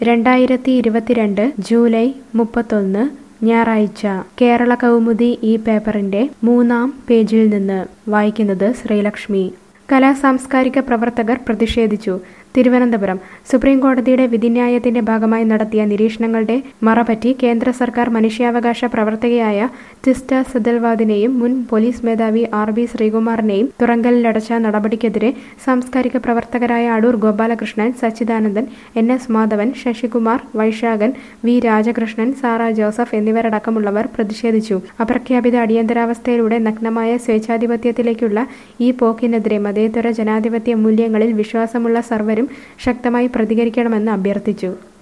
രണ്ടായിരത്തി ഇരുപത്തിരണ്ട് ജൂലൈ മുപ്പത്തൊന്ന് ഞായറാഴ്ച കേരള കൗമുദി ഈ പേപ്പറിന്റെ മൂന്നാം പേജിൽ നിന്ന് വായിക്കുന്നത് ശ്രീലക്ഷ്മി കലാ സാംസ്കാരിക പ്രവർത്തകർ പ്രതിഷേധിച്ചു തിരുവനന്തപുരം സുപ്രീം കോടതിയുടെ വിധിന്യായത്തിന്റെ ഭാഗമായി നടത്തിയ നിരീക്ഷണങ്ങളുടെ മറപറ്റി കേന്ദ്ര സർക്കാർ മനുഷ്യാവകാശ പ്രവർത്തകയായ ടിസ്റ്റ സെദൽവാദിനെയും മുൻ പോലീസ് മേധാവി ആർ ബി ശ്രീകുമാറിനെയും തുറങ്കലിലടച്ച നടപടിക്കെതിരെ സാംസ്കാരിക പ്രവർത്തകരായ Adoor Gopalakrishnan Sachidanandan N S Madhavan Sasikumar Vaisakhan V Rajakrishnan Sara Joseph എന്നിവരടക്കമുള്ളവർ പ്രതിഷേധിച്ചു അപ്രഖ്യാപിത അടിയന്തരാവസ്ഥയിലൂടെ നഗ്നമായ സ്വേച്ഛാധിപത്യത്തിലേക്കുള്ള ഈ പോക്കിനെതിരെ മതേതര ജനാധിപത്യ മൂല്യങ്ങളിൽ വിശ്വാസമുള്ള സർവരും ശക്തമായി പ്രതികരിക്കണമെന്ന് അഭ്യർത്ഥിച്ചു